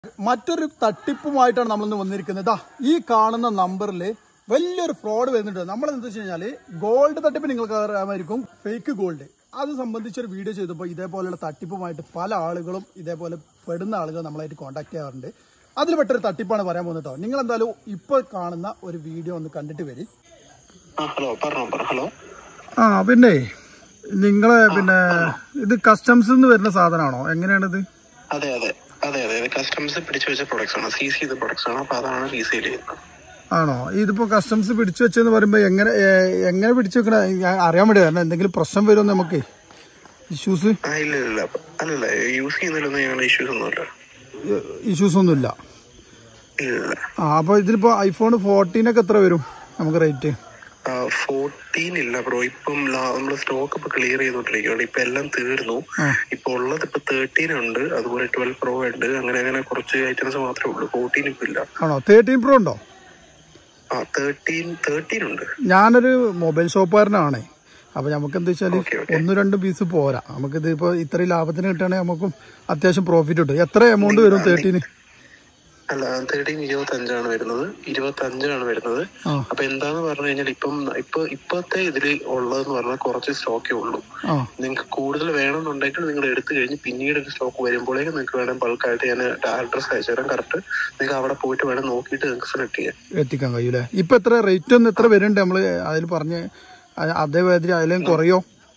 മറ്റൊരു തട്ടിപ്പുമായിട്ടാണ് നമ്മളിന്ന് വന്നിരിക്കുന്നത് ദാ ഈ കാണുന്ന നമ്പറിൽ വലിയൊരു ഫ്രോഡ് വരുന്നുണ്ട് നമ്മൾ എന്താ വെച്ച് കഴിഞ്ഞാൽ ഗോൾഡ് തട്ടിപ്പ് നിങ്ങൾക്ക് അറിയാമായിരിക്കും ഫേക്ക് ഗോൾഡ് അത് സംബന്ധിച്ചൊരു വീഡിയോ ചെയ്തപ്പോൾ ഇതേപോലെയുള്ള തട്ടിപ്പുമായിട്ട് പല ആളുകളും ഇതേപോലെ പെടുന്ന ആളുകൾ നമ്മളായിട്ട് കോൺടാക്ട് ചെയ്യാറുണ്ട് അതിൽ പെട്ടൊരു തട്ടിപ്പാണ് പറയാൻ പോകുന്നത് കേട്ടോ നിങ്ങൾ എന്തായാലും ഇപ്പോൾ കാണുന്ന ഒരു വീഡിയോ ഒന്ന് കണ്ടിട്ട് വരി ആ ഹലോ പറഞ്ഞോ പറ ഹലോ ആ പിന്നെ നിങ്ങളെ പിന്നെ ഇത് കസ്റ്റംസ് നിന്ന് വരുന്ന സാധനമാണോ എങ്ങനെയാണിത് അതെ അതെ അതെ അതെ ഇത് കസ്റ്റംസ് പിടിച്ചു വെച്ച പ്രൊഡക്ട്സ് ആണ് സീസ് ചെയ്ത പ്രൊഡക്ട്സ് ആണ് അപ്പൊ അതാണ് റീസെയിൽ ചെയ്യുന്നത് ആണോ ഇതിപ്പോ കസ്റ്റംസ് പിടിച്ചു വെച്ചെന്ന് പറയുമ്പോ എങ്ങനെ ഏ, എങ്ങനെ പിടിച്ചു വെക്കണ ഞാൻ അറിയാൻ വേണ്ടി കാരണം എന്തെങ്കിലും പ്രശ്നം വരുമോ നമുക്ക് ഇഷ്യൂസ് ആ ഇല്ല ഇല്ല ഇല്ല അല്ലല്ല യൂസ് ചെയ്യുന്നതിലൊന്നും ഞങ്ങളുടെ ഇഷ്യൂസ് ഒന്നുമില്ല ഇഷ്യൂസ് ഒന്നുമില്ല ഇല്ല ഇല്ല ആ അപ്പൊ ഇതിലിപ്പോ ഐഫോൺ ഫോർട്ടീനൊക്കെ എത്ര വരും നമുക്ക് റേറ്റ് ഫോർട്ടീൻ ഇല്ല ബ്രോ ഇപ്പം നമ്മൾ സ്റ്റോക്ക് ഇപ്പൊ ക്ലിയർ ചെയ്തോണ്ടിരിക്കുകയാണ് ഇപ്പൊ എല്ലാം തീർന്നു ആ. ഇപ്പൊ ഉള്ളത് ഇപ്പൊ തേർട്ടീൻ ഉണ്ട് അതുപോലെ ട്വൽവ് പ്രോ ഉണ്ട് അങ്ങനെ അങ്ങനെ കുറച്ച് ഐറ്റംസ് മാത്രമേ ഉള്ളൂ ഫോർട്ടീൻ ഇപ്പൊ ഇല്ല ആണോ തേർട്ടീൻ പ്രോ ഉണ്ടോ ആ തേർട്ടീൻ തേർട്ടീൻ ഉണ്ട് ഞാനൊരു മൊബൈൽ ഷോപ്പുകാരനാണ് അപ്പൊ നമുക്ക് എന്താ വെച്ചാല് ഓക്കെ ഓക്കെ ഒന്നും രണ്ടും പീസ് പോരാ നമുക്കിത് ഇപ്പൊ ഇത്രയും ലാഭത്തിന് കിട്ടുകയാണെങ്കിൽ നമുക്കും അത്യാവശ്യം പ്രോഫിറ്റ് കിട്ടും എത്ര എമൗണ്ട് വരും തേർട്ടീന് അല്ല തേർട്ടീൻ ഇരുപത്തി അഞ്ചാണ് വരുന്നത് ഇരുപത്തി അഞ്ചാണ് വരുന്നത് ആ അപ്പൊ എന്താന്ന് പറഞ്ഞു കഴിഞ്ഞാൽ ഇപ്പം ഇപ്പൊ ഇപ്പത്തെ ഇതിൽ ഉള്ളതെന്ന് പറഞ്ഞാൽ കുറച്ച് സ്റ്റോക്കേ ഉള്ളൂ ആ നിങ്ങൾക്ക് കൂടുതൽ വേണമെന്നുണ്ടെങ്കിൽ നിങ്ങൾ എടുത്തു കഴിഞ്ഞ് പിന്നീട് സ്റ്റോക്ക് വരുമ്പോഴേക്കും നിങ്ങൾക്ക് വേണം ബൾക്കായിട്ട് ഞാൻ അഡ്രസ് അയച്ചു തരാം കറക്റ്റ് നിങ്ങൾക്ക് അവിടെ പോയിട്ട് വേണം നോക്കിയിട്ട് നിങ്ങൾക്ക് സെലക്ട് ചെയ്യാം എത്തിക്കാൻ കഴിയൂലേ ഇപ്പൊ എത്ര റേറ്റ് ഒന്ന് എത്ര വരുന്നുണ്ട് നമ്മള് അതിൽ പറഞ്ഞ് അ- അതേമാതിരി അതിലും കുറയോ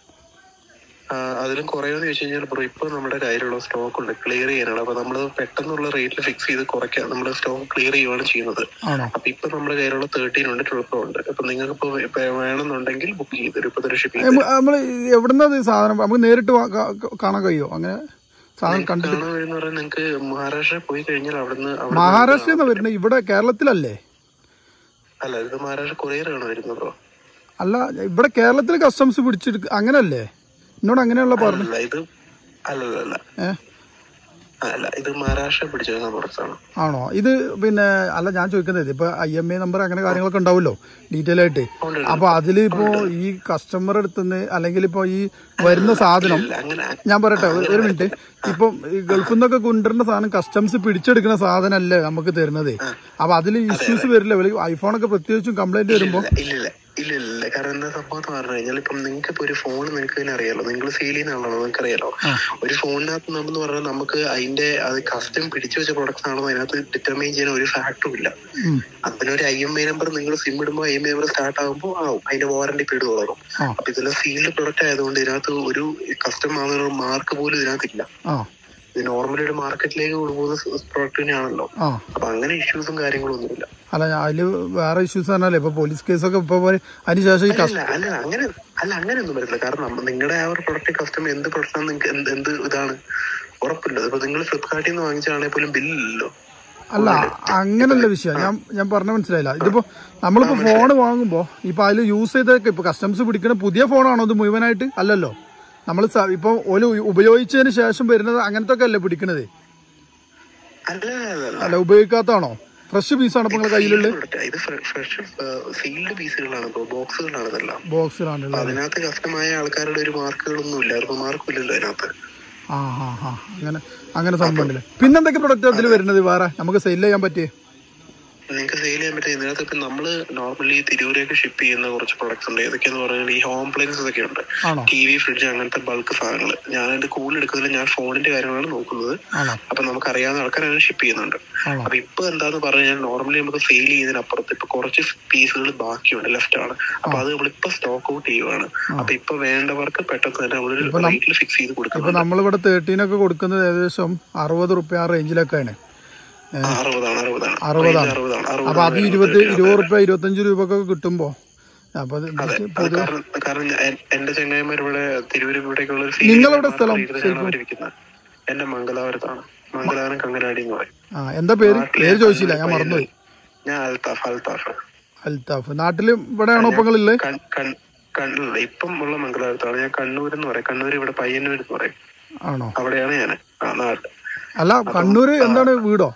ആ, അതിലും കുറയുമെന്ന് ചോദിച്ചു കഴിഞ്ഞാൽ ബ്രോ ഇപ്പൊ നമ്മുടെ കയ്യിലുള്ള സ്റ്റോക്ക് ഉണ്ട് ക്ലിയർ ചെയ്യാനാണ് അപ്പൊ നമ്മൾ പെട്ടെന്നുള്ള റേറ്റിൽ ഫിക്സ് ചെയ്ത് കുറയ്ക്കാം നമ്മൾ സ്റ്റോക്ക് ക്ലിയർ ചെയ്യുകയാണ് ചെയ്യുന്നത് ആണോ അപ്പൊ ഇപ്പൊ നമ്മുടെ കയ്യിലുള്ള തേർട്ടീൻ ഉണ്ട് ട്വൽവ് ഉണ്ട് അപ്പൊ നിങ്ങൾക്ക് ഇപ്പൊ ഇപ്പൊ വേണമെന്നുണ്ടെങ്കിൽ ബുക്ക് ചെയ്ത് തരും ഇപ്പൊ ഷിപ്പിംഗ് നമ്മ- നമ്മള് എവിടുന്ന സാധനം നമുക്ക് നേരിട്ട് വാ- കാ- കാണാൻ കഴിയോ അങ്ങനെ സാധനം കണ്ടിട്ട് കാണാൻ വരുന്ന പറഞ്ഞാൽ നിങ്ങൾക്ക് മഹാരാഷ്ട്ര പോയി കഴിഞ്ഞാൽ അവിടുന്ന് അവിടെ മഹാരാഷ്ട്രയിൽ നിന്ന് വരുന്നത് ഇവിടെ കേരളത്തിലല്ലേ അല്ല ഇത് മഹാരാഷ്ട്ര കൊറിയറാണ് വരുന്നത് ബ്രോ അല്ല ഇവിടെ കേരളത്തിൽ കസ്റ്റംസ് പിടിച്ചെടുക്ക അങ്ങനല്ലേ എന്നോട് അങ്ങനെയുള്ള പറഞ്ഞു അല്ല ഇത് അല്ലല്ല അല്ല ഏ അല്ല ഇത് മഹാരാഷ്ട്ര പിടിച്ചു വരുന്ന പ്രൊഡക്ട്സ് ആണ് ആണോ ഇത് പിന്നെ അല്ല ഞാൻ ചോദിക്കുന്നത് ഇപ്പൊ ഐ എം എ നമ്പർ അങ്ങനെ കാര്യങ്ങളൊക്കെ ഉണ്ടാവുമല്ലോ ഡീറ്റെയിൽ ആയിട്ട് ഉണ്ട്, ഉണ്ട്. അപ്പൊ അതിൽ ഇപ്പോ ഈ കസ്റ്റമർ അടുത്തുനിന്ന് അല്ലെങ്കിൽ ഇപ്പൊ ഈ വരുന്ന സാധനം ഇല്ല അങ്ങനെ ഞാൻ പറയട്ടെ ഒരു- ഒരു മിനിറ്റ് ഇപ്പം ഈ ഗൾഫിൽ നിന്നൊക്കെ കൊണ്ടുവരുന്ന സാധനം കസ്റ്റംസ് പിടിച്ചെടുക്കുന്ന സാധനമല്ലേ നമുക്ക് തരുന്നത് അപ്പൊ അതിൽ ഇഷ്യൂസ് വരില്ല ഐഫോണൊക്കെ പ്രത്യേകിച്ചും കംപ്ലൈന്റ് വരുമ്പോ ഇല്ല ഇല്ല ഇല്ല ഇല്ല ഇല്ല കാരണം എന്താ സംഭവം എന്ന് പറഞ്ഞു കഴിഞ്ഞാൽ ഇപ്പം നിങ്ങൾക്ക് ഇപ്പൊ ഒരു ഫോൺ നിങ്ങൾക്ക് തന്നെ അറിയാലോ നിങ്ങൾ സെയിൽ ചെയ്യുന്ന ആളാണോ നിങ്ങൾക്ക് അറിയാലോ ഒരു ഫോണിനകത്ത് നമ്മൾ പറഞ്ഞാൽ നമുക്ക് അതിന്റെ അത് കസ്റ്റം പിടിച്ചു വെച്ച പ്രൊഡക്ട്സ് ആണോ അതിനകത്ത് ഡിറ്റർമൈൻ ചെയ്യാൻ ഒരു ഫാക്ടറും ഇല്ല ഉം. അതിനൊരു ഐ എം ഐ നമ്പർ നിങ്ങൾ സിം ഇടുമ്പോൾ I M I number start ആകുമ്പോൾ ആവും അതിന്റെ വാറന്റി പീരീഡ് തുടങ്ങും ആ. അപ്പൊ ഇതെല്ലാം സീൽഡ് പ്രൊഡക്റ്റ് ആയതുകൊണ്ട് ഇതിനകത്ത് ഒരു കസ്റ്റം ആകുന്ന മാർക്ക് പോലും ഇതിനകത്തില്ല ആ ഇത് നോർമലി ഒരു മാർക്കറ്റിലേക്ക് കൊണ്ടുപോകുന്ന പ്രൊഡക്റ്റ് തന്നെയാണല്ലോ ആ അപ്പൊ അങ്ങനെ ഇഷ്യൂസും കാര്യങ്ങളും ഒന്നുമില്ല അല്ല അതില് വേറെ ഇഷ്യൂസ് പറഞ്ഞാലേ ഇപ്പൊ പോലീസ് കേസൊക്കെ ഇപ്പൊ പോലെ അതിനുശേഷം ഈ അല്ല അല്ല അങ്ങനെ അല്ല അങ്ങനെയൊന്നും വരില്ല കാരണം നമ്മ- നിങ്ങളുടെ ആ ഒരു പ്രൊഡക്റ്റ് കസ്റ്റമർ എന്ത് പ്രൊഡക്റ്റ് ആണ് നിങ്ങൾക്ക് എന്ത് എന്ത് ഇതാണ് ഉറപ്പില്ല ഇപ്പൊ നിങ്ങൾ ഫ്ലിപ്കാർട്ടിൽ നിന്ന് വാങ്ങിച്ചാണെങ്കിൽ പോലും ബില്ലില്ലല്ലോ അല്ല അങ്ങനല്ല വിഷയം ഞാൻ ഞാൻ പറഞ്ഞ മനസ്സിലായില്ല ഇതിപ്പോ നമ്മളിപ്പോ ഫോൺ വാങ്ങുമ്പോ ഇപ്പൊ അതിൽ യൂസ് ചെയ്തൊക്കെ ഇപ്പൊ കസ്റ്റംസ് പിടിക്കുന്ന പുതിയ ഫോണാണോ ഇത് മുഴുവനായിട്ട് അല്ലല്ലോ നമ്മൾ ഇപ്പൊ ഒരു ഉപയോഗിച്ചതിന് ശേഷം വരുന്നത് അങ്ങനത്തെ ഒക്കെ അല്ലേ പിടിക്കണത് അല്ല അല്ല അല്ല അല്ല ഉപയോഗിക്കാത്താണോ ഫ്രഷ് പീസാണ് ഇപ്പൊ നിങ്ങളുടെ കയ്യിലുള്ളത് product ആ. ഇത് ഫ്രഷ് സീൽഡ് പീസുകളാണ് ഇപ്പൊ ബോക്സുകളാണ് ഇതെല്ലാം അപ്പൊ ബോക്സിലാണുള്ളത് അതിനകത്ത് കസ്റ്റമായ ആൾക്കാരുടെ ഒരു മാർക്കുകളൊന്നും ഇല്ല അവർക്ക് മാർക്കും ഇല്ലല്ലോ അതിനകത്ത് ആ ആ ആ അങ്ങനെ അങ്ങനെ സംഭവം ഉണ്ടല്ലേ പിന്നെന്തൊക്കെ പ്രൊഡക്റ്റ് അതിൽ വരുന്നത് വേറെ നമുക്ക് സെയിൽ ചെയ്യാൻ പറ്റിയേ നിങ്ങൾക്ക് സെയിൽ ചെയ്യാൻ പറ്റും ഇതിനകത്ത് ഇപ്പൊ നമ്മള് നോർമലി തിരൂരേക്ക് ഷിപ്പ് ചെയ്യുന്ന കുറച്ച് പ്രൊഡക്ട്സ് ഉണ്ട് ഏതൊക്കെയാന്ന് പറഞ്ഞാൽ ഈ ഹോം അപ്ലയൻസസ് ഒക്കെ ഉണ്ട് ആണോ ടി വി ഫ്രിഡ്ജ് അങ്ങനത്തെ ബൾക്ക് സാധനങ്ങൾ ഞാൻ എന്റെ കൂടുതൽ എടുക്കുന്നതിൽ ഞാൻ ഫോണിന്റെ കാര്യങ്ങളാണ് നോക്കുന്നത് ആണോ അപ്പൊ നമുക്ക് അറിയാവുന്ന ആൾക്കാരാണ് ഷിപ്പ് ചെയ്യുന്നുണ്ട് ആണോ അപ്പൊ ഇപ്പൊ എന്താന്ന് പറഞ്ഞാൽ നോർമലി നമുക്ക് സെയിൽ ചെയ്യുന്നതിനപ്പുറത്ത് ഇപ്പൊ കുറച്ച് പീസുകൾ ബാക്കിയുണ്ട് ലെഫ്റ്റ് ആണ് അപ്പൊ അത് നമ്മളിപ്പോ സ്റ്റോക്ക് ഔട്ട് ചെയ്യുവാണ് അപ്പൊ ഇപ്പൊ വേണ്ടവർക്ക് പെട്ടെന്ന് തന്നെ നമ്മളൊരു റേറ്റിൽ ഫിക്സ് ചെയ്ത് ഇപ്പൊ കൊടുക്കുന്നത് നമ്മളിവിടെ തേർട്ടീനൊക്കെ കൊടുക്കുന്നത് ഏകദേശം അറുപത് റുപ്യ ആ റേഞ്ചിലൊക്കെയാണ് അറുപതാണ് അറുപതാണ് അറുപതാണ്. Range അറുപതാണ് അപ്പൊ അത് അറുപതാണ് ഇരുപത് ഇരുപത് റുപ്യ ഇരുപത്തഞ്ച് രൂപ ഒക്കെ കിട്ടുമ്പോ അപ്പൊ ഇത് അതെ ഇത് അത് കാരണം കാരണം ഞാൻ- എൻ- എന്റെ ചങ്ങായിമാർ ഇവിടെ തിരുവൂർ ഇവിടേക്കുള്ള ഒരു നിങ്ങളെവിടെ സ്ഥലം? ഇരിക്കുന്നത് എന്റെ മംഗലാപുരത്താണ് മംഗലാപുരം കങ്ങനാടി എന്ന് പറയും ആ എന്താ പേര് പേര് ചോദിച്ചില്ല ഞാൻ മറന്നുപോയി ഞാൻ അൽത്താഫ് അൽത്താഫ് അൽത്താഫ് നാട്ടില് ഇവിടെയാണോ ഇപ്പൊ നിങ്ങളുള്ളത് കൺ- കൺ- കണ്ണൂർ ഇപ്പം ഉള്ള മംഗലാപുരത്താണ് ഞാൻ കണ്ണൂർ എന്ന് പറയും കണ്ണൂർ ഇവിടെ പയ്യന്നൂർ എന്ന് പറയും ആണോ അവിടെയാണ് ഞാൻ ആ നാട് അല്ല കണ്ണൂര് എന്താണ് വീടോ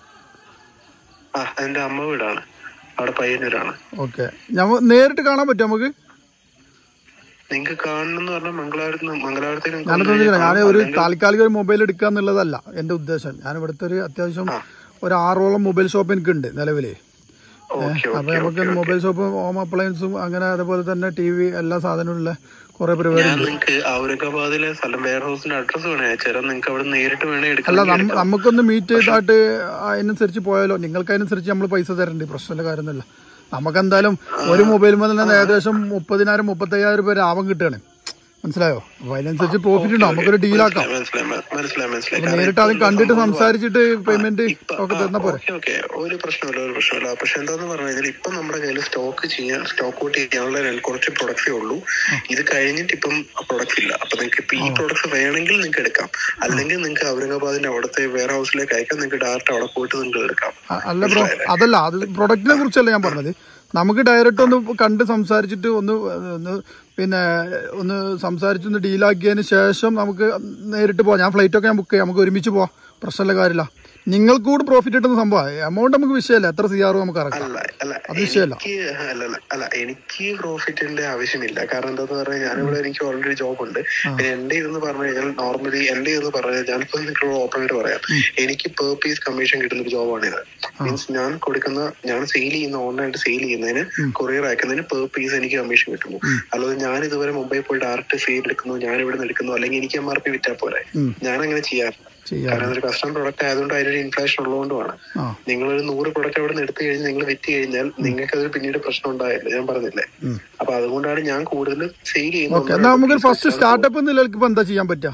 ആ എന്റെ അമ്മ വീടാണ് അവിടെ പയ്യന്നൂരാണ് ഓക്കെ ഞമ്മ നേരിട്ട് കാണാൻ പറ്റും നമുക്ക് നിങ്ങക്ക് കാണണമെന്ന് പറഞ്ഞാൽ മംഗലാപുരത്ത് നിന്ന്- മംഗലാപുരത്തേക്ക് നിങ്ങൾക്ക് ഞാനിപ്പോ വന്നു ഞാൻ കഴിഞ്ഞാൽ ഒരു താൽക്കാലിക ഒരു മൊബൈൽ എടുക്കുക എന്നുള്ളതല്ല എന്റെ ഉദ്ദേശം ഞാൻ ഇവിടുത്തെ ഒരു അത്യാവശ്യം ഒരു ആറോളം മൊബൈൽ ഷോപ്പ് എനിക്ക് ഉണ്ട് നിലവില് ഓക്കെ അപ്പൊ നമുക്ക് മൊബൈൽ ഷോപ്പും ഹോം അപ്ലയൻസും അങ്ങനെ അതേപോലെ തന്നെ ടി വി എല്ലാ സാധനവും ഉള്ള കുറെ പരിപാടി ഞാൻ നിങ്ങൾക്ക് ഔറംഗാബാദിലെ സ്ഥലം വെയർ ഹൗസിന്റെ അഡ്രസ് വേണേ അയച്ചുതരാം നിങ്ങൾക്ക് അവിടെ നേരിട്ട് വേണേ അല്ല എടുക്കാം നമ്മ- നമുക്കൊന്ന് മീറ്റ് ചെയ്തായിട്ട് അതിനനുസരിച്ച് പോയാലോ നിങ്ങൾക്ക് അതിനനുസരിച്ച് നമ്മൾ പൈസ തരണ്ടേ പ്രശ്നമില്ല കാര്യമൊന്നുമില്ല നമുക്ക് എന്തായാലും ഒരു മൊബൈൽ മുതൽ തന്നെ ഏകദേശം മുപ്പതിനായിരം മുപ്പത്തയ്യായിരം രൂപ ലാഭം കിട്ടുകയാണ് മനസ്സിലായോ അപ്പൊ അതിനനുസരിച്ച് പ്രോഫിറ്റ് ഉണ്ടാവും നമുക്കൊരു ഡീലാക്കാം മനസ്സിലായി മനസ്സിലായി മനസ്സിലായി അപ്പൊ നേരിട്ട് അത് കണ്ടിട്ട് സംസാരിച്ചിട്ട് പേയ്മെന്റ് ഒക്കെ തന്ന പോരെ ഓക്കെ ഓക്കെ ഒരു പ്രശ്നമില്ല ഒരു പ്രശ്നമില്ല പക്ഷെ എന്താന്ന് പറഞ്ഞു കഴിഞ്ഞാൽ ഇപ്പം നമ്മുടെ കയ്യിൽ സ്റ്റോക്ക് ചെയ്യാൻ സ്റ്റോക്ക് ഔട്ട് ചെയ്യാനുള്ള രണ്ട് കുറച്ച് പ്രൊഡക്ട്സേ ഉള്ളൂ ഇത് കഴിഞ്ഞിട്ട് ഇപ്പം പ്രൊഡക്ട്സ് ഇല്ല അപ്പൊ നിങ്ങൾക്ക് ഇപ്പൊ ഈ പ്രൊഡക്ട്സ് വേണമെങ്കിൽ നിങ്ങൾക്ക് എടുക്കാം അല്ലെങ്കിൽ നിങ്ങൾക്ക് ഔറംഗാബാദിന്റെ അവിടുത്തെ വെയർ ഹൗസിലേക്ക് അയക്കാം നിങ്ങൾക്ക് ഡയറക്റ്റ് അവിടെ പോയിട്ട് നിങ്ങൾക്ക് എടുക്കാം അ- അല്ല ബ്രോ അതല്ല അത് പ്രൊഡക്റ്റിനെ കുറിച്ചല്ല ഞാൻ പറഞ്ഞത് നമുക്ക് ഡയറക്റ്റ് ഒന്ന് കണ്ട് സംസാരിച്ചിട്ട് ഒന്ന് ഒന്ന് പിന്നെ ഒന്ന് സംസാരിച്ചൊന്ന് ഡീലാക്കിയതിന് ശേഷം നമുക്ക് നേരിട്ട് പോവാം ഞാൻ ഫ്ലൈറ്റ് ഒക്കെ ഞാൻ ബുക്ക് ചെയ്യാം നമുക്ക് ഒരുമിച്ച് പോവാം പ്രശ്നമുള്ള കാര്യമില്ല നിങ്ങൾക്ക് കൂടി പ്രോഫിറ്റ് കിട്ടുന്ന സംഭവം എമൗണ്ട് നമുക്ക് വിഷയമല്ല എത്ര സി ആർ നമുക്ക് ഇറക്കാം അല്ല അല്ല അത് വിഷയമല്ല. എനിക്ക് അല്ല അല്ല അല്ല എനിക്ക് പ്രോഫിറ്റിന്റെ ആവശ്യമില്ല കാരണം എന്താന്ന് പറഞ്ഞാൽ ഞാനിവിടെ എനിക്ക് ഓൾറെഡി ജോബ് ഉണ്ട് പിന്നെ എന്റെ ഇതെന്ന് പറഞ്ഞു കഴിഞ്ഞാൽ നോർമലി എന്റെ ഇതെന്ന് പറഞ്ഞാൽ ഞാനിപ്പോ നിങ്ങൾക്ക് ഓപ്പൺ ആയിട്ട് പറയാം എനിക്ക് പെർ പീസ് കമ്മീഷൻ കിട്ടുന്ന ഒരു ജോബാണിത് മീൻസ് ഞാൻ കൊടുക്കുന്ന ഞാൻ സെയിൽ ചെയ്യുന്ന ഓൺലൈനായിട്ട് സെയിൽ ചെയ്യുന്നതിന് കൊറിയർ അയക്കുന്നതിന് പെർ പീസ് എനിക്ക് കമ്മീഷൻ കിട്ടുന്നു അല്ലാതെ ഞാൻ ഇതുവരെ മുംബൈ പോയി ഡയറക്റ്റ് സെയിൽ എടുക്കുന്നു ഞാൻ ഇവിടെ നിന്ന് എടുക്കുന്നു അല്ലെങ്കിൽ എനിക്ക് എം ആർ പി വിറ്റാൽ പോലെ ഉം. ഞാൻ അങ്ങനെ ചെയ്യാറില്ല ചെയ്യാം കാരണം അതൊരു കസ്റ്റമർ പ്രൊഡക്റ്റ് ആയതുകൊണ്ട് അതിനൊരു ഇൻഫ്ലേഷൻ ഉള്ളതുകൊണ്ടുമാണ് ആ നിങ്ങളൊരു നൂറ് പ്രൊഡക്റ്റ് അവിടെ നിന്ന് എടുത്തു കഴിഞ്ഞ് നിങ്ങൾ വിറ്റ് കഴിഞ്ഞാൽ നിങ്ങൾക്ക് അത് പിന്നീട് പ്രശ്നം ഉണ്ടായില്ല ഞാൻ പറഞ്ഞില്ലേ ഉം. അപ്പൊ അതുകൊണ്ടാണ് ഞാൻ കൂടുതൽ സെയിൽ ഓക്കെ എന്നാ നമുക്ക് ഫസ്റ്റ് സ്റ്റാർട്ടപ്പ് നിലക്ക് ഇപ്പൊ എന്താ ചെയ്യാൻ പറ്റുക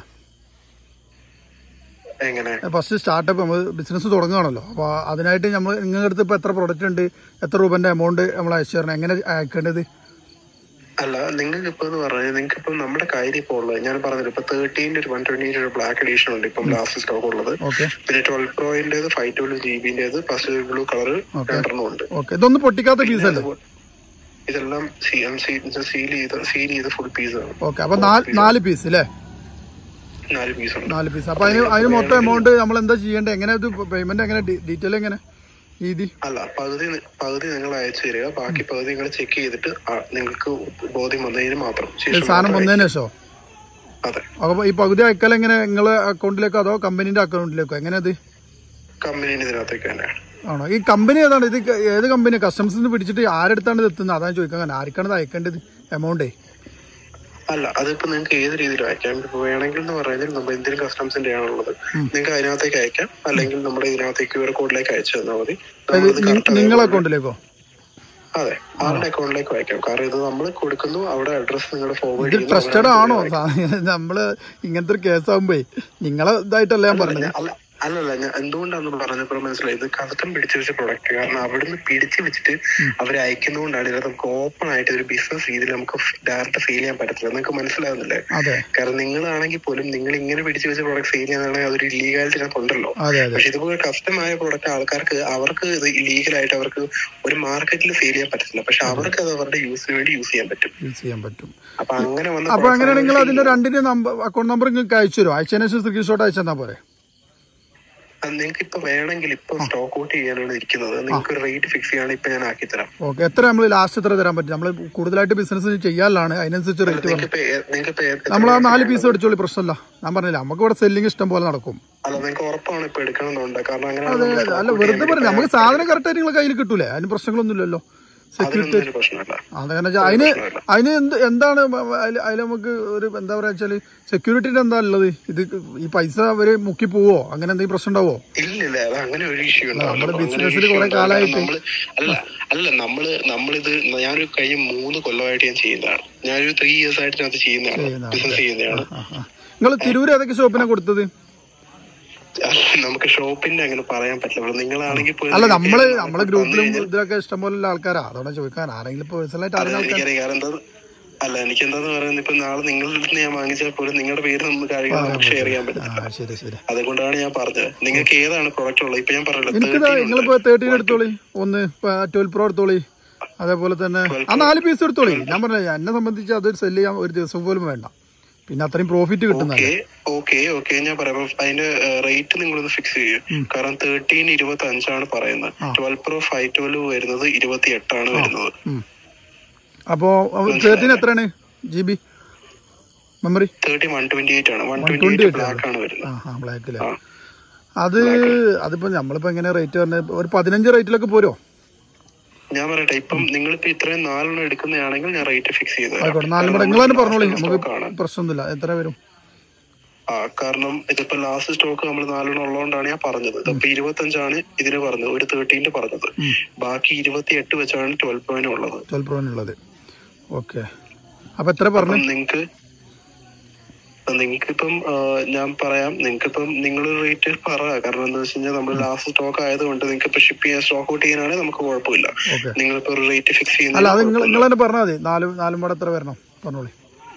എങ്ങനെ ഫസ്റ്റ് സ്റ്റാർട്ടപ്പ് നമ്മൾ ബിസിനസ് തുടങ്ങുകയാണല്ലോ അപ്പോൾ അതിനായിട്ട് നമ്മൾ നിങ്ങളുടെ അടുത്ത് ഇപ്പോൾ എത്ര പ്രൊഡക്റ്റ് ഉണ്ട് എത്ര രൂപന്റെ എമൗണ്ട് നമ്മൾ അയച്ചു തരണം എങ്ങനെ അയക്കേണ്ടത് അല്ല നിങ്ങൾക്ക് ഇപ്പൊ എന്ന് പറഞ്ഞാൽ നിങ്ങൾക്ക് ഇപ്പൊ നമ്മുടെ കാര്യം ഇപ്പോൾ ഉള്ളത് ഞാൻ പറഞ്ഞില്ല ഇപ്പൊ തേർട്ടീൻ്റെ ഒരു വൺ ട്വന്റിന്റെ ഒരു ബ്ലാക്ക് എഡീഷൻ ഉണ്ട് ഇപ്പം ലാസ്റ്റ് സ്റ്റോക്ക് ഉള്ളത് ഓക്കെ പിന്നെ ട്വൽവ് പ്രോയിന്റേത് ഫൈവ് ട്വൽവ് ജി ബിന്റേത് ഫസ്റ്റ് ബ്ലൂ കളർ രണ്ടെണ്ണം ഉണ്ട് ഓക്കെ ഇതൊന്നും പൊട്ടിക്കാത്ത പീസ് അല്ലേ ഇതെല്ലാം സീൽ ചെയ്ത് സീൽ ചെയ്ത് ഫുൾ പീസ് ആണ് ഓക്കെ അപ്പൊ നാല് നാല് പീസ് അല്ലേ നാല് പീസ് ഉണ്ട് നാല് പീസ് അപ്പൊ അതിന് അതിന് മൊത്തം എമൗണ്ട് നമ്മൾ എന്താ ചെയ്യേണ്ടത് എങ്ങനെ ഇത് പേയ്മെന്റ് എങ്ങനെ ഡീറ്റെയിൽ എങ്ങനെ രീതി അല്ല പകുതി നി- പകുതി നിങ്ങൾ അയച്ചു തരിക ബാക്കി പകുതി നിങ്ങൾ ചെക്ക് ചെയ്തിട്ട് ആ നിങ്ങൾക്ക് ബോധ്യം വന്നതിന് മാത്രം ഈ ശേഷം സാധനം മാത്രം വന്നതിന് ശേഷം അതെ അപ്പൊ ഈ പകുതി അയക്കൽ എങ്ങനെ നിങ്ങളെ അക്കൗണ്ടിലേക്കോ അതോ കമ്പനീന്റെ അക്കൗണ്ടിലേക്കോ എങ്ങനെ ഇത് കമ്പനീന് ഇതിനകത്തേക്ക് തന്നെയാണ് ആണോ ഈ കമ്പനി ഏതാണ് ഇത് ഏത് കമ്പനി കസ്റ്റമേഴ്സിന് പിടിച്ചിട്ട് ആരെടുത്താണ് ഇത് എത്തുന്നത് അതാണ് ചോദിക്കാൻ ആർക്കാണ് ഇത് അയക്കേണ്ടത് എമൗണ്ടേ അല്ല അതിപ്പോ നിങ്ങൾക്ക് ഏത് രീതിയിൽ അയക്കാം ഇപ്പൊ വേണമെങ്കിൽ എന്ന് പറഞ്ഞാൽ നമ്മൾ എന്തെങ്കിലും കസ്റ്റംസിന്റെ ആണുള്ളത് നിങ്ങൾക്ക് അതിനകത്തേക്ക് അയക്കാം അല്ലെങ്കിൽ നമ്മുടെ ഇതിനകത്തേക്ക് ക്യു ആർ കോഡിലേക്ക് അയച്ചു തന്നാൽ മതി നമ്മളത് correct ആയി- നിങ്ങളെ അക്കൗണ്ടിലേക്കോ അതെ ആരുടെ അക്കൗണ്ടിലേക്ക് അയക്കാം കാരണം ഇത് നമ്മൾ കൊടുക്കുന്നു അവിടെ അഡ്രസ് നിങ്ങൾ ഫോർവേഡ് ഇത് ട്രസ്റ്റഡ് ആണോ സാ- നമ്മള് ഇങ്ങനത്തെ ഒരു കേസാകുമ്പോ നിങ്ങളെ ഇതായിട്ടല്ല ഞാൻ പറഞ്ഞത് അല്ല അല്ലല്ല ഞാൻ എന്തുകൊണ്ടാന്ന് പറഞ്ഞപ്പോൾ മനസ്സിലായി ഇത് കസ്റ്റം പിടിച്ചു വെച്ച പ്രൊഡക്റ്റ് കാരണം അവിടുന്ന് പിടിച്ചു വെച്ചിട്ട് അവർ അയക്കുന്നതുകൊണ്ടാണ് ഇത് നമുക്ക് ഓപ്പൺ ആയിട്ട് ഒരു ബിസിനസ് രീതിയിൽ നമുക്ക് ഡയറക്റ്റ് ഫീൽ ചെയ്യാൻ പറ്റത്തില്ല നിങ്ങൾക്ക് മനസ്സിലാവുന്നില്ലേ അതെ കാരണം നിങ്ങളാണെങ്കിൽ പോലും നിങ്ങൾ ഇങ്ങനെ പിടിച്ചു വെച്ച പ്രൊഡക്റ്റ് സെയിൽ ചെയ്യാനാണെങ്കിൽ അതൊരു ഇല്ലീഗാലിറ്റി ഉണ്ടല്ലോ അതെ അതെ പക്ഷെ ഇതുപോലെ കസ്റ്റമായ പ്രൊഡക്റ്റ് ആൾക്കാർക്ക് അവർക്ക് ഇത് ഇല്ലീഗലായിട്ട് അവർക്ക് ഒരു മാർക്കറ്റിൽ സെയിൽ ചെയ്യാൻ പറ്റത്തില്ല പക്ഷെ അവർക്ക് അത് അവരുടെ യൂസിന് വേണ്ടി യൂസ് ചെയ്യാൻ പറ്റും യൂസ് ചെയ്യാൻ പറ്റും അപ്പൊ അങ്ങനെ വന്ന അപ്പൊ അങ്ങനെയാണെങ്കിൽ അതിന്റെ രണ്ടിന്റെ നമ്പർ അക്കൗണ്ട് നമ്പർ നിങ്ങൾക്ക് അയച്ചു തരും അയച്ചതിന് ശേഷം സ്ക്രീൻഷോട്ട് അയച്ചു തന്നാ പോരെ നിങ്ങൾക്ക് ഇപ്പൊ വേണമെങ്കിൽ ഇപ്പൊ സ്റ്റോക്ക് ഔട്ട് ചെയ്യാനാണ് ഇരിക്കുന്നത് നിങ്ങൾക്ക് ഒരു റേറ്റ് ഫിക്സ് ചെയ്യാണ് ഇപ്പൊ ഞാൻ ആക്കി തരാം ഓക്കെ എത്ര നമ്മൾ ലാസ്റ്റ് എത്ര തരാൻ പറ്റും നമ്മൾ കൂടുതലായിട്ട് ബിസിനസ് ചെയ്യാനാണ് അതിനനുസരിച്ച് റേറ്റ് പറഞ്ഞു നിങ്ങൾക്ക് ഇപ്പൊ നിങ്ങൾക്ക് ഇപ്പൊ ഏ- നമ്മൾ ആ നാല് പീസ് അടിച്ചോളി പ്രശ്നമില്ല ഞാൻ പറഞ്ഞില്ല നമുക്ക് ഇവിടെ സെല്ലിംഗ് ഇഷ്ടം പോലെ നടക്കും അല്ല നിങ്ങൾക്ക് ഉറപ്പാണ് ഇപ്പൊ എടുക്കണമെന്നുണ്ട് കാരണം അങ്ങനെ അതെ അതെ അല്ല വെറുതെ പറഞ്ഞു നമുക്ക് സാധനം കറക്റ്റ് ആയിട്ട് നിങ്ങളെ കയ്യിൽ കിട്ടൂലേ അതിന് പ്രശ്നങ്ങളൊന്നുമില്ലല്ലോ അതിനൊന്നും ഒരു പ്രശ്നമല്ല അതങ്ങനെ വെച്ചാ അതിന് അതിന് എന്ത് എന്താണ് അതിൽ അതിൽ നമുക്ക് ഒരു എന്താ പറയാ വെച്ചാല് സെക്യൂരിറ്റിന്റെ എന്താ ഉള്ളത് ഇത് ഈ പൈസ അവര് മുക്കി പോവോ അങ്ങനെ എന്തെങ്കിലും പ്രശ്നം ഉണ്ടാവോ ഇല്ലില്ല അത് അങ്ങനെ ഒരു ഇഷ്യൂ നമ്മുടെ business-ല് കുറെ കാലായിട്ട് നമ്മള് അല്ല അല്ല നമ്മള് നമ്മളിത് ഞാനൊരു കഴിഞ്ഞ മൂന്ന് കൊല്ലമായിട്ട് ഞാൻ ചെയ്യുന്നതാണ് ഞാനൊരു ത്രീ ഇയേഴ്സ് ആയിട്ട് ഇതിനകത്ത് ചെയ്യുന്നതാണ് ബിസിനസ് ചെയ്യുന്നതാണ് നിങ്ങൾ തിരൂര് ഏതൊക്കെ ഷോപ്പിനെ കൊടുത്തത് അല്ല, നമുക്ക് ഷോപ്പിന്റെ അങ്ങനെ പറയാൻ പറ്റില്ല നിങ്ങളാണെങ്കിൽ പോലും അല്ല നമ്മള് നിങ്ങൾക്ക് നമ്മളെ ഗ്രൂപ്പിലും ഇതിലൊക്കെ ഇഷ്ടംപോലെ ആൾക്കാരാ അതോടെ ചോദിക്കാൻ ആരെങ്കിലും പേഴ്സണലായിട്ട് അത് അറിയുന്ന ആൾക്കാർ എനിക്കറിയാം കാരണം എന്താ അല്ല എനിക്ക് എന്താന്ന് പറയുന്നത് ഇപ്പൊ നാളെ നിങ്ങളുടെ അടുത്ത് ഞാൻ വാങ്ങിച്ചാൽ പോലും നിങ്ങളുടെ പേര് നമുക്ക് കാര്യങ്ങൾ നമുക്ക് ഷെയർ ചെയ്യാൻ പറ്റും ആ ശരി ശരി അതുകൊണ്ടാണ് ഞാൻ പറഞ്ഞത് നിങ്ങൾക്ക് ഏതാണ് പ്രോഡക്റ്റ് ഉള്ളത് ഇപ്പൊ ഞാൻ പറഞ്ഞല്ലോ എനിക്കിതാ നിങ്ങളിപ്പോ തേർട്ടീൻ എടുത്തോളി ഒന്ന് ട്വൽവ് പ്രോ എടുത്തോളി അതേപോലെ തന്നെ ആ നാല് പീസ് എടുത്തോളി ഞാൻ പറഞ്ഞ എന്നെ സംബന്ധിച്ച് അത് സെല് ചെയ്യാൻ ഒരു ദിവസം പോലും വേണ്ട പിന്നെ അത്രയും പ്രോഫിറ്റ് കിട്ടുന്നതല്ലേ ഓക്കെ ഓക്കെ ഓക്കെ ഞാൻ പറയാം അപ്പൊ അതിന്റെ റേറ്റ് നിങ്ങളൊന്ന് ഫിക്സ് ചെയ്യും കാരണം തേർട്ടീൻ ഇരുപത്തി അഞ്ചാണ് പറയുന്നത് ട്വൽവ് പ്രോ ഫൈവ് ട്വൽവ് വരുന്നത് ഇരുപത്തി എട്ടാണ് വരുന്നത് ഉം. അപ്പോ തേർട്ടീൻ എത്രയാണ് G B memory thirty one twenty eight ആണ് വൺ 128 ട്വന്റി എയ്റ്റ് ബ്ലാക്ക് ആണ് വരുന്നത് ആ ആ ബ്ലാക്കില് ആ. അത് അതിപ്പോ നമ്മളിപ്പോ എങ്ങനെ റേറ്റ് പറഞ്ഞത് ഒരു പതിനഞ്ച് റേറ്റിലൊക്കെ പോരോ ഞാൻ പറയട്ടെ ഇപ്പം നിങ്ങളിപ്പോ ഇത്രയും നാലെണ്ണം എടുക്കുന്നതാണെങ്കിൽ ഞാൻ റേറ്റ് ഫിക്സ് ചെയ്ത് തരാം. ആയിക്കോട്ടെ നാല് കാരണം മടങ്ങൾ തന്നെ നമുക്ക് പറഞ്ഞോളി last നമുക്ക് stock ആണ്. പ്രശ്നമൊന്നുമില്ല എത്ര വരും ആ കാരണം ഇതിപ്പോ ലാസ്റ്റ് സ്റ്റോക്ക് നമ്മൾ നാലെണ്ണം ഉള്ളതുകൊണ്ടാണ് ഞാൻ പറഞ്ഞത് അപ്പൊ ഇരുപത്തഞ്ചാണ് ഇതിന് പറഞ്ഞത് ഒരു തേർട്ടീന്റെ പറഞ്ഞത് ബാക്കി ഇരുപത്തി എട്ട് വെച്ചാണ് ട്വൽവ് പോയിന്റ് ഉള്ളത് ട്വൽവ് പ്രോനുള്ളത് ഓക്കെ അപ്പൊ എത്ര പറഞ്ഞു അപ്പം നിങ്ങക്ക് നിങ്ങൾക്കിപ്പം ഞാൻ പറയാം നിങ്ങൾക്കിപ്പം നിങ്ങൾ റേറ്റ് പറ കാരണം എന്താ വെച്ച് കഴിഞ്ഞാൽ നമ്മൾ ലാസ്റ്റ് സ്റ്റോക്ക് ആയതുകൊണ്ട് നിങ്ങൾക്ക് ഇപ്പൊ ഷിപ്പ് ചെയ്യാൻ സ്റ്റോക്ക് ഔട്ട് ചെയ്യാനാണെങ്കിൽ നമുക്ക് കുഴപ്പമില്ല ഓക്കെ നിങ്ങളിപ്പോ ഒരു റേറ്റ് ഫിക്സ് അല്ല അത് ചെയ്യുന്ന നിങ്ങൾ നിങ്ങൾ തന്നെ പറഞ്ഞാൽ മതി നാല് നാലും കൂടെ എത്ര വരണം പറഞ്ഞോളി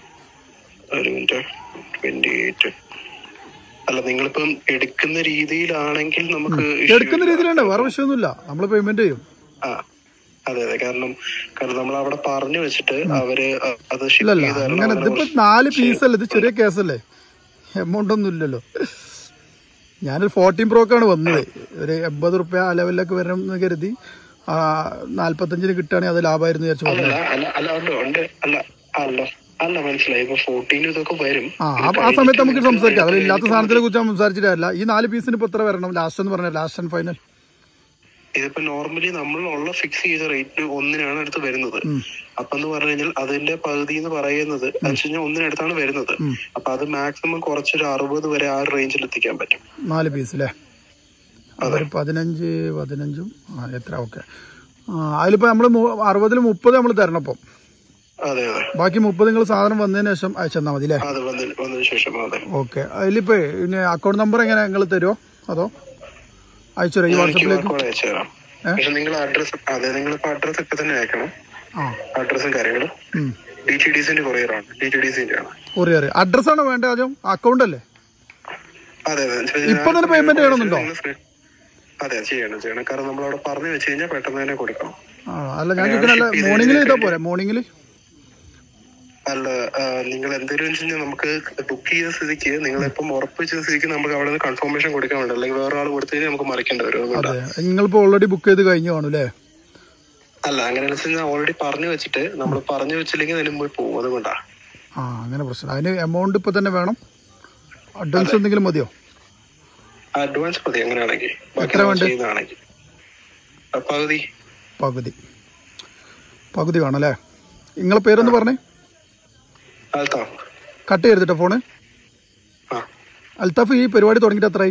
ഒരു മിനിറ്റ് ട്വന്റി എയ്റ്റ് അല്ല നിങ്ങളിപ്പം എടുക്കുന്ന രീതിയിലാണെങ്കിൽ നമുക്ക് issue എടുക്കുന്ന ഇല്ല. രീതിയിലുണ്ട് വേറെ വിഷയമൊന്നുമില്ല നമ്മൾ പേയ്മെന്റ് ചെയ്യും ആ അതെ അതെ കാരണം കാരണം നമ്മൾ അവിടെ പറഞ്ഞു വെച്ചിട്ട് അവര് അ- അത് ഷിപ്പ് ഇല്ലല്ല ചെയ്ത് തരണം അങ്ങനെ അങ്ങനെ ഇതിപ്പോ നാല് പീസല്ലേ ഇത് ചെറിയ കേസല്ലേ എമൗണ്ട് ഒന്നും ഇല്ലല്ലോ ഞാനൊരു ഫോർട്ടീൻ പ്രോക്കാണ് വന്നത് ഒരു എൺപത് റുപ്യ ആ ലെവലിലൊക്കെ വരണം എന്ന് കരുതി ആ നാല്പത്തഞ്ചിന് കിട്ടുകയാണെങ്കിൽ അത് ലാഭമായിരുന്നു വിചാരിച്ചു അല്ല പറഞ്ഞു അല്ല അല്ല ഉണ്ട് ഉണ്ട് അല്ല അല്ല അല്ല മനസ്സിലായി ഇപ്പൊ ഫോർട്ടീനും ഇതൊക്കെ വരും ആ ആ- ആ സമയത്ത് നമുക്ക് സംസാരിക്കാം അതിൽ ഇല്ലാത്ത സാധനത്തിനെ കുറിച്ച് സംസാരിച്ചിട്ടില്ല ഈ നാല് പീസിന് ഇപ്പൊ എത്ര വരണം ലാസ്റ്റ് എന്ന് പറഞ്ഞ ലാസ്റ്റ് ആൻഡ് ഫൈനൽ ഇതിപ്പോ നോർമലി നമ്മൾ ഉള്ള ഫിക്സ് ചെയ്ത റേറ്റ് ഒന്നിനാണ് അടുത്ത് വരുന്നത് അപ്പൊ എന്ന് പറഞ്ഞു കഴിഞ്ഞാൽ അതിന്റെ പകുതി എന്ന് പറയുന്നത് എന്ന് വെച്ച് കഴിഞ്ഞാൽ ഒന്നിനടുത്താണ് വരുന്നത് അപ്പൊ അത് മാക്സിമം കുറച്ചൊരു അറുപത് വരെ ആ റേഞ്ചിൽ എത്തിക്കാൻ പറ്റും നാല് പീസ് അല്ലേ ഒരു പതിനഞ്ച് പതിനഞ്ചും ആ എത്ര ഓക്കെ അതിലിപ്പോ നമ്മൾ അറുപതിൽ മുപ്പത് നമ്മൾ തരണം അപ്പം അതെ അതെ ബാക്കി മുപ്പത് നിങ്ങൾ സാധനം വന്നതിന് ശേഷം അയച്ചെന്നാൽ മതി അല്ലേ അത് വന്നതിന് വന്നതിന് ശേഷം അതെ ഓക്കെ അതിലിപ്പോ പിന്നെ അക്കൗണ്ട് നമ്പർ എങ്ങനെ നിങ്ങൾ തരുമോ അതോ അയച്ചു തരുമോ ഈ ഞാൻ ക്യു ആർ വാട്സപ്പിലേക്ക് കോഡ് അയച്ചു തരാം പക്ഷെ നിങ്ങൾ അഡ്രസ് അതെ നിങ്ങളിപ്പോ അഡ്രസ് ഒക്കെ തന്നെ അയക്കണം ആ അഡ്രസ്സും കാര്യങ്ങളും ഡി ടി ഡി സിന്റെ കൊറിയറാണ് ഡി ടി ഡി സിന്റെ ആണ് കൊറിയർ അഡ്രസ് ആണോ വേണ്ടത് ആദ്യം അക്കൗണ്ട് അല്ലേ അതെ അതെ ഇപ്പൊ തന്നെ payment ചെയ്യണമെന്നുണ്ടോ? അതെ ചെയ്യണം ചെയ്യണം കാരണം നമ്മൾ അവിടെ പറഞ്ഞു വെച്ച് കഴിഞ്ഞാൽ പെട്ടെന്ന് തന്നെ കൊടുക്കണം ആ അല്ല ഞാൻ ചോദിക്കണല്ല മോർണിംഗിൽ ചെയ്താൽ പോരെ മോർണിംഗിൽ അല്ല ആ, നിങ്ങൾ എന്തെങ്കിലും വെച്ച് കഴിഞ്ഞാൽ നമുക്ക് ബുക്ക് ചെയ്ത സ്ഥിതിക്ക് നിങ്ങൾ ഇപ്പം ഉറപ്പ് വെച്ച സ്ഥിതിക്ക് നമുക്ക് അവിടെ നിന്ന് കൺഫർമേഷൻ കൊടുക്കാൻ വേണ്ട അല്ലെങ്കിൽ വേറെ ആൾ കൊടുത്തു കഴിഞ്ഞാൽ നമുക്ക് മറിക്കേണ്ടി വരും അതുകൊണ്ടാ. അതെ നിങ്ങളിപ്പോ ഓൾറെഡി ബുക്ക് ചെയ്ത് കഴിഞ്ഞു കാണും അല്ലേ അല്ല അങ്ങനെ വെച്ച് കഴിഞ്ഞാൽ ഓൾറെഡി പറഞ്ഞു വെച്ചിട്ട് നമ്മൾ പറഞ്ഞു വെച്ചില്ലെങ്കിൽ അതിന് പോയി പോകും അതുകൊണ്ടാ ആ അങ്ങനെ പ്രശ്നം അതിന് എമൗണ്ട് ഇപ്പൊ തന്നെ വേണം അഡ്വാൻസ് എന്തെങ്കിലും മതിയോ അഡ്വാൻസ് മതി അങ്ങനെയാണെങ്കിൽ ബാക്കി എത്ര നമ്മൾ വേണ്ടേ? ചെയ്യുന്നതാണെങ്കിൽ ആ, പകുതി പകുതി പകുതി വേണം അല്ലേ നിങ്ങളെ പേരൊന്ന് പറഞ്ഞേ അൽത്താം കട്ട് ചെയ്തിട്ടോ ഫോണ് ആ അൽത്താഫ് ഈ പരിപാടി തുടങ്ങിയിട്ട് എത്രയായി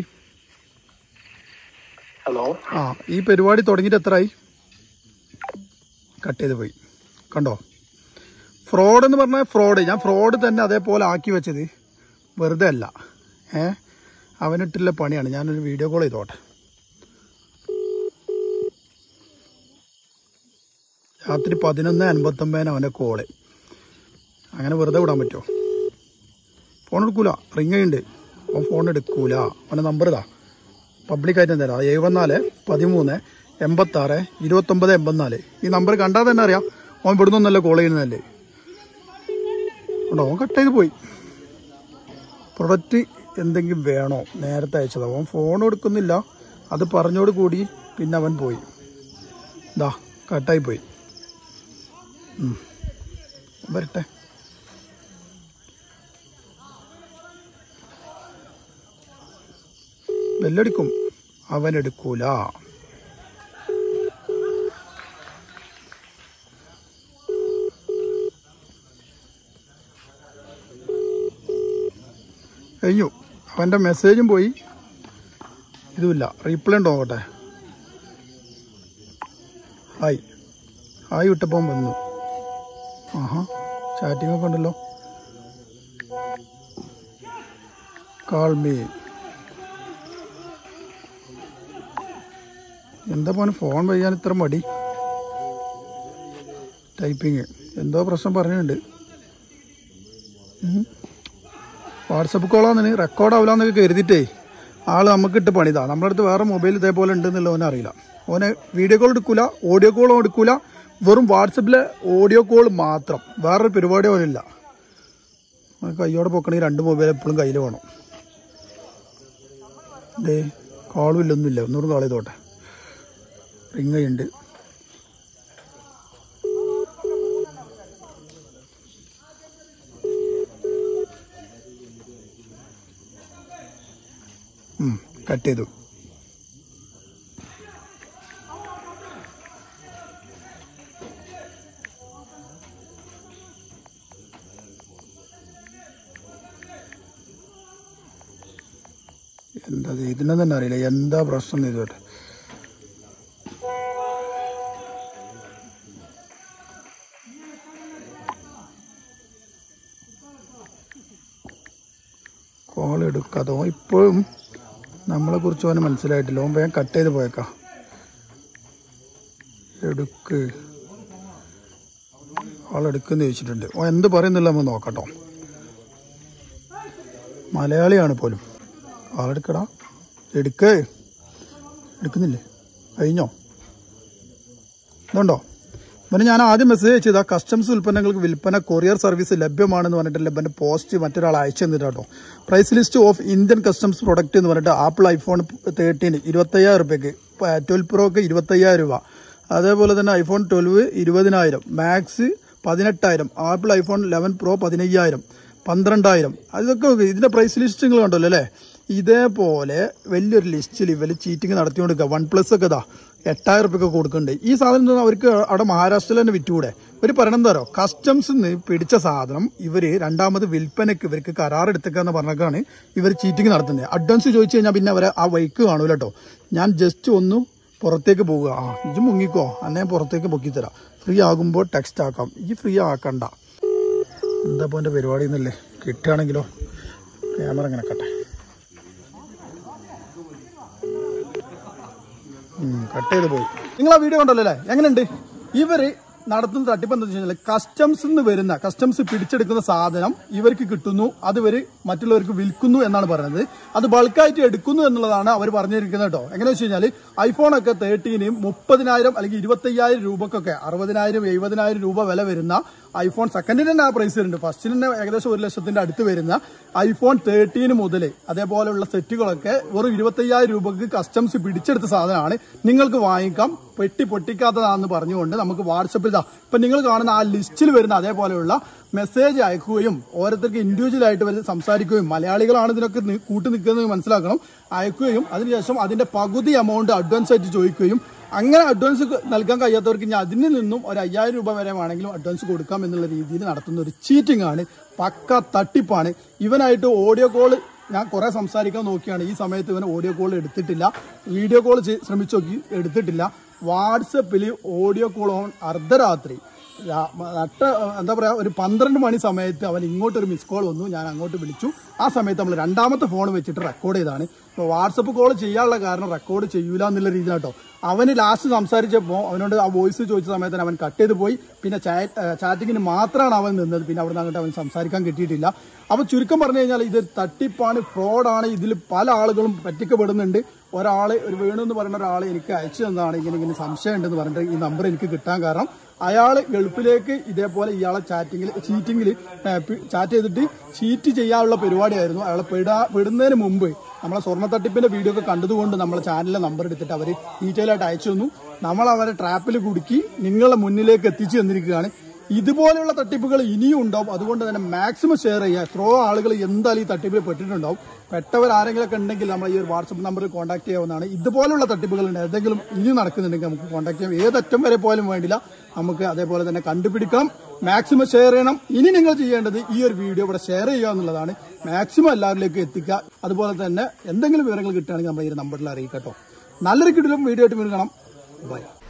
ഹലോ ആ ഈ പരിപാടി തുടങ്ങിയിട്ട് എത്രയായി കട്ട് ചെയ്ത് പോയി കണ്ടോ ഫ്രോഡ് എന്ന് പറഞ്ഞാൽ ഫ്രോഡ് ഞാൻ ഫ്രോഡ് തന്നെ അതേപോലെ ആക്കി വെച്ചത് വെറുതെ അല്ല ഏ അവനിട്ടുള്ള പണിയാണ് ഞാനൊരു വീഡിയോ കോൾ ചെയ്തോട്ടെ രാത്രി പതിനൊന്ന് അൻപത്തൊമ്പതിന് അവൻ്റെ കോള് അങ്ങനെ വെറുതെ വിടാൻ പറ്റുമോ ഫോൺ എടുക്കൂല റിങ് ഉണ്ട് അവൻ ഫോൺ എടുക്കൂല അവൻ്റെ നമ്പർ ഇതാ പബ്ലിക്കായിട്ട് തരാം എഴുപത്തിനാല് പതിമൂന്ന് എൺപത്താറ് ഇരുപത്തൊമ്പത് എൺപത്തിനാല് ഈ നമ്പർ കണ്ടാൽ തന്നെ അറിയാം അവൻ ഇവിടുന്ന് ഒന്നല്ല കോൾ ചെയ്യുന്നതല്ലേ ഉണ്ടോ അവൻ കട്ട് ചെയ്ത് പോയി പ്രൊഡക്റ്റ് എന്തെങ്കിലും വേണോ നേരത്തെ അയച്ചത് അവൻ ഫോൺ എടുക്കുന്നില്ല അത് പറഞ്ഞോട് കൂടി പിന്നെ അവൻ പോയി ഇതാ കട്ടായി പോയി ഉം. വരട്ടെ ബെല്ലടിക്കും അവൻ എടുക്കൂല കഴിഞ്ഞു അവൻ്റെ മെസ്സേജും പോയി ഇതുമില്ല റീപ്ലൈ ഉണ്ടോ നോക്കട്ടെ ഹായ് ഹായ് വിട്ടപ്പം വന്നു ആഹാ ചാറ്റിംഗ് ഒക്കെ ഉണ്ടല്ലോ കാൾ മീ എന്താ പോനെ ഫോൺ വയ്യാൻ ഇത്ര മടി ടൈപ്പിങ് എന്തോ പ്രശ്നം പറഞ്ഞിട്ടുണ്ട് വാട്സപ്പ് കോളാന്ന് റെക്കോർഡ് ആവില്ലാന്നൊക്കെ കരുതിട്ടേ ആള് നമുക്ക് ഇട്ട് പണിതാ നമ്മുടെ അടുത്ത് വേറെ മൊബൈൽ ഇതേപോലെ ഉണ്ടെന്നുള്ള ഓനെ അറിയില്ല ഓനെ വീഡിയോ കോൾ എടുക്കൂല ഓഡിയോ കോളും എടുക്കൂല വെറും വാട്സപ്പിലെ ഓഡിയോ കോൾ മാത്രം വേറൊരു പരിപാടി ഓനില്ല ഓന് കയ്യോടെ പൊക്കണമെങ്കിൽ രണ്ട് മൊബൈൽ എപ്പോഴും കയ്യിൽ വേണം ദേ കോളും ഇല്ലൊന്നുമില്ല ഒന്നുകൂടെ കോൾ ചെയ്തോട്ടെ റിങ് ഉണ്ട് ഉം. കട്ട് ചെയ്തു എന്താ ഇത്? ഇതിനെ തന്നെ അറിയില്ല എന്താ പ്രശ്നം എന്ന് ഇതുവരെ കോൾ എടുക്കാതെ ഓൻ ഇപ്പോഴും നമ്മളെ കുറിച്ച് അവന് മനസ്സിലായിട്ടില്ല ഓൻ വേഗം കട്ട് ചെയ്ത് പോയേക്കാം എടുക്ക് ആളെടുക്കുന്ന ചോദിച്ചിട്ടുണ്ട് ഓ എന്ത് പറയുന്നില്ല നമ്മൾ നോക്കട്ടോ മലയാളിയാണ് പോലും ആളെടുക്കടാ എടുക്കേ എടുക്കുന്നില്ലേ കഴിഞ്ഞോ ഇതുണ്ടോ ഇവന് ഞാൻ ആദ്യം മെസ്സേജ് അയച്ചത് ആ കസ്റ്റംസ് ഉൽപ്പന്നങ്ങൾക്ക് വിൽപ്പന കൊറിയർ സർവീസ് ലഭ്യമാണെന്ന് പറഞ്ഞിട്ട് ഇവന്റെ പോസ്റ്റ് മറ്റൊരാൾ അയച്ചു തന്നിട്ട് കേട്ടോ price list of Indian customs product എന്ന് പറഞ്ഞിട്ട് ആപ്പിൾ ഐഫോൺ തേർട്ടീന് ഇരുപത്തയ്യായിരം റുപ്യക്ക് ട്വൽവ് പ്രോക്ക് ഇരുപത്തയ്യായിരം രൂപ അതേപോലെ തന്നെ ഐഫോൺ ട്വൽവ് ഇരുപതിനായിരം മാക്സ് പതിനെട്ടായിരം ആപ്പിൾ ഐഫോൺ ലെവൻ പ്രോ പതിനയ്യായിരം പന്ത്രണ്ടായിരം അതൊക്കെ നോക്ക്. ഇതിന്റെ പ്രൈസ് ലിസ്റ്റ് നിങ്ങൾ കണ്ടല്ലോ അല്ലേ ഇതേപോലെ വലിയൊരു ലിസ്റ്റിൽ ഇവര് ചീറ്റിംഗ് നടത്തിക്കൊണ്ടിരിക്കുക വൺ പ്ലസ് ഒക്കെ ഇതാ എട്ടായിരം റുപ്യൊക്കെ കൊടുക്കുന്നുണ്ട് ഈ സാധനം ഇതൊന്നും അവർക്ക് അവിടെ മഹാരാഷ്ട്രയിൽ തന്നെ വിറ്റുകൂടെ ഇവർ പറയണത് എന്താ പറയുക കസ്റ്റംസ് നിന്ന് പിടിച്ച സാധനം ഇവര് രണ്ടാമത് വിൽപ്പനയ്ക്ക് ഇവർക്ക് കരാർ എടുത്തേക്കാന്ന് പറഞ്ഞാണ് ഇവർ ചീറ്റിംഗ് നടത്തുന്നത് അഡ്വാൻസ് ചോദിച്ചു കഴിഞ്ഞാൽ പിന്നെ അവരെ ആ വൈക്ക് കാണൂല കേട്ടോ ഞാൻ ജസ്റ്റ് ഒന്ന് പുറത്തേക്ക് പോവുക ആ ഇജ് മുങ്ങിക്കോ അന്നെ ഞാൻ പുറത്തേക്ക് പൊക്കിത്തരാം ഫ്രീ ആകുമ്പോൾ ടെക്സ്റ്റ് ആക്കാം ഈ ഫ്രീ ആക്കണ്ട എന്താ ഇപ്പോൾ എൻ്റെ പരിപാടി എന്നല്ലേ കിട്ടുകയാണെങ്കിലോ ക്യാമറ ഇങ്ങനെ കട്ടെ കട്ട് ചെയ്ത് പോയി നിങ്ങൾ ആ വീഡിയോ കണ്ടല്ലോ അല്ലേ എങ്ങനെയുണ്ട് ഇവര് നടത്തുന്ന തട്ടിപ്പ് എന്താ വെച്ച് കഴിഞ്ഞാൽ കസ്റ്റംസ് നിന്ന് വരുന്ന കസ്റ്റംസ് പിടിച്ചെടുക്കുന്ന സാധനം ഇവർക്ക് കിട്ടുന്നു അത് ഇവര് മറ്റുള്ളവർക്ക് വിൽക്കുന്നു എന്നാണ് പറയുന്നത് അത് ബൾക്കായിട്ട് എടുക്കുന്നു എന്നുള്ളതാണ് അവർ പറഞ്ഞിരിക്കുന്നത് കേട്ടോ എങ്ങനെ വെച്ച് കഴിഞ്ഞാൽ ഐഫോൺ ഒക്കെ തേർട്ടീന് മുപ്പതിനായിരം അല്ലെങ്കിൽ ഇരുപത്തയ്യായിരം രൂപക്കൊക്കെ അറുപതിനായിരം എഴുപതിനായിരം രൂപ വില വരുന്ന ഐഫോൺ സെക്കൻഡിന് തന്നെ ആ പ്രൈസ് വരുന്നുണ്ട് ഫസ്റ്റിന് തന്നെ ഏകദേശം ഒരു ലക്ഷത്തിന്റെ അടുത്ത് വരുന്ന ഐഫോൺ തേർട്ടീന് മുതൽ അതേപോലെയുള്ള സെറ്റുകളൊക്കെ വെറും ഇരുപത്തയ്യായിരം രൂപക്ക് കസ്റ്റംസ് പിടിച്ചെടുത്ത സാധനമാണ് നിങ്ങൾക്ക് വാങ്ങിക്കാം പെട്ടി പൊട്ടിക്കാത്തതാണെന്ന് പറഞ്ഞുകൊണ്ട് നമുക്ക് വാട്സപ്പിൽ ഇതാ ഇപ്പൊ നിങ്ങൾ കാണുന്ന ആ ലിസ്റ്റിൽ വരുന്ന അതേപോലെയുള്ള മെസ്സേജ് അയക്കുകയും ഓരോരുത്തർക്ക് ഇൻഡിവിജ്വൽ ആയിട്ട് വരുന്ന സംസാരിക്കുകയും മലയാളികളാണ് ഇതിനൊക്കെ നി- കൂട്ടി നിൽക്കുന്നത് മനസ്സിലാക്കണം അയക്കുകയും അതിനുശേഷം അതിന്റെ പകുതി എമൗണ്ട് അഡ്വാൻസ് ആയിട്ട് ചോദിക്കുകയും അങ്ങനെ അഡ്വാൻസ് നൽകാൻ കഴിയാത്തവർക്ക് ഇനി അതിൽ നിന്നും ഒരു അയ്യായിരം രൂപ വരെ വേണമെങ്കിലും അഡ്വാൻസ് കൊടുക്കാം എന്നുള്ള രീതിയിൽ നടത്തുന്ന ഒരു ചീറ്റിംഗ് ആണ് പക്ക തട്ടിപ്പാണ് ഇവനായിട്ട് ഓഡിയോ കോള് ഞാൻ കുറെ സംസാരിക്കാൻ നോക്കിയാണ് ഈ സമയത്ത് ഇവൻ ഓഡിയോ കോൾ എടുത്തിട്ടില്ല വീഡിയോ കോൾ ശ്രമിച്ചു നോക്കി എടുത്തിട്ടില്ല വാട്സപ്പിൽ ഓഡിയോ കോൾ ഓൺ അർദ്ധരാത്രി രാ- നട്ട എന്താ പറയാ ഒരു പന്ത്രണ്ട് മണി സമയത്ത് അവൻ ഇങ്ങോട്ട് ഒരു മിസ് കോൾ വന്നു ഞാൻ അങ്ങോട്ട് വിളിച്ചു ആ സമയത്ത് നമ്മൾ രണ്ടാമത്തെ ഫോൺ വെച്ചിട്ട് റെക്കോർഡ് ചെയ്താണ് ഇപ്പോൾ വാട്സപ്പ് കോൾ ചെയ്യാനുള്ള കാരണം റെക്കോർഡ് ചെയ്യൂല എന്നുള്ള രീതിയിലാട്ടോ അവന് ലാസ്റ്റ് സംസാരിച്ചപ്പോൾ അവനോട് ആ വോയിസ് ചോദിച്ച സമയത്ത് അവൻ കട്ട് ചെയ്ത് പോയി പിന്നെ ചാറ്റിങ്ങിന് മാത്രമാണ് അവൻ നിന്നത് പിന്നെ അവിടെ നിന്ന് അങ്ങോട്ട് അവൻ സംസാരിക്കാൻ കിട്ടിയിട്ടില്ല അപ്പൊ ചുരുക്കം പറഞ്ഞു കഴിഞ്ഞാൽ ഇത് തട്ടിപ്പാണ് ഫ്രോഡാണ് ഇതിൽ പല ആളുകളും പറ്റിക്കപ്പെടുന്നുണ്ട് ഒരാള് ഒരു വേണു എന്ന് പറയുന്ന ഒരാൾ എനിക്ക് അയച്ചു തന്നതാണ് ഇങ്ങനെ ഇങ്ങനെ സംശയം ഉണ്ടെന്ന് പറഞ്ഞിട്ട് ഈ നമ്പർ എനിക്ക് കിട്ടാൻ കാരണം അയാൾ ഗൾഫിലേക്ക് ഇതേപോലെ ഇയാളെ ചാറ്റിങ്ങിൽ ചീറ്റിങ്ങിൽ ചാറ്റ് ചെയ്തിട്ട് ചീറ്റ് ചെയ്യാനുള്ള പരിപാടിയായിരുന്നു അയാളെ പെടാ പെടുന്നതിന് മുമ്പ് നമ്മളെ സ്വർണ്ണ തട്ടിപ്പിന്റെ വീഡിയോ ഒക്കെ കണ്ടതുകൊണ്ട് നമ്മളെ ചാനലിലെ നമ്പർ എടുത്തിട്ട് അവർ ഡീറ്റെയിൽ ആയിട്ട് അയച്ചു തന്നു നമ്മൾ അവരെ ട്രാപ്പിൽ കുടുക്കി നിങ്ങളെ മുന്നിലേക്ക് എത്തിച്ചു തന്നിരിക്കുകയാണ് ഇതുപോലെയുള്ള തട്ടിപ്പുകൾ ഇനിയും ഉണ്ടാവും അതുകൊണ്ട് തന്നെ മാക്സിമം ഷെയർ ചെയ്യുക എത്രയോ ആളുകൾ എന്തായാലും ഈ തട്ടിപ്പിൽ പെട്ടിട്ടുണ്ടാവും പെട്ടവർ ആരെങ്കിലുമൊക്കെ ഉണ്ടെങ്കിൽ നമ്മൾ ഈ ഒരു വാട്സപ്പ് നമ്പറിൽ കോൺടാക്ട് ചെയ്യാവുന്നതാണ് ഇതുപോലുള്ള തട്ടിപ്പുകൾ ഉണ്ട് ഏതെങ്കിലും ഇനി നടക്കുന്നുണ്ടെങ്കിൽ നമുക്ക് കോൺടാക്ട് ചെയ്യാം ഏതറ്റം വരെ പോലും വേണ്ടില്ല നമുക്ക് അതേപോലെ തന്നെ കണ്ടുപിടിക്കണം മാക്സിമം ഷെയർ ചെയ്യണം ഇനി നിങ്ങൾ ചെയ്യേണ്ടത് ഈ ഒരു വീഡിയോ ഇവിടെ ഷെയർ ചെയ്യുക എന്നുള്ളതാണ് മാക്സിമം എല്ലാവരിലേക്കും എത്തിക്കുക അതുപോലെ തന്നെ എന്തെങ്കിലും വിവരങ്ങൾ കിട്ടുകയാണെങ്കിൽ നമ്മൾ ഈ ഒരു നമ്പറിൽ അറിയിക്കട്ടോ നല്ലൊരു കിട്ടിലും വീഡിയോ ആയിട്ട് വീണ്ടും കാണാം ബൈ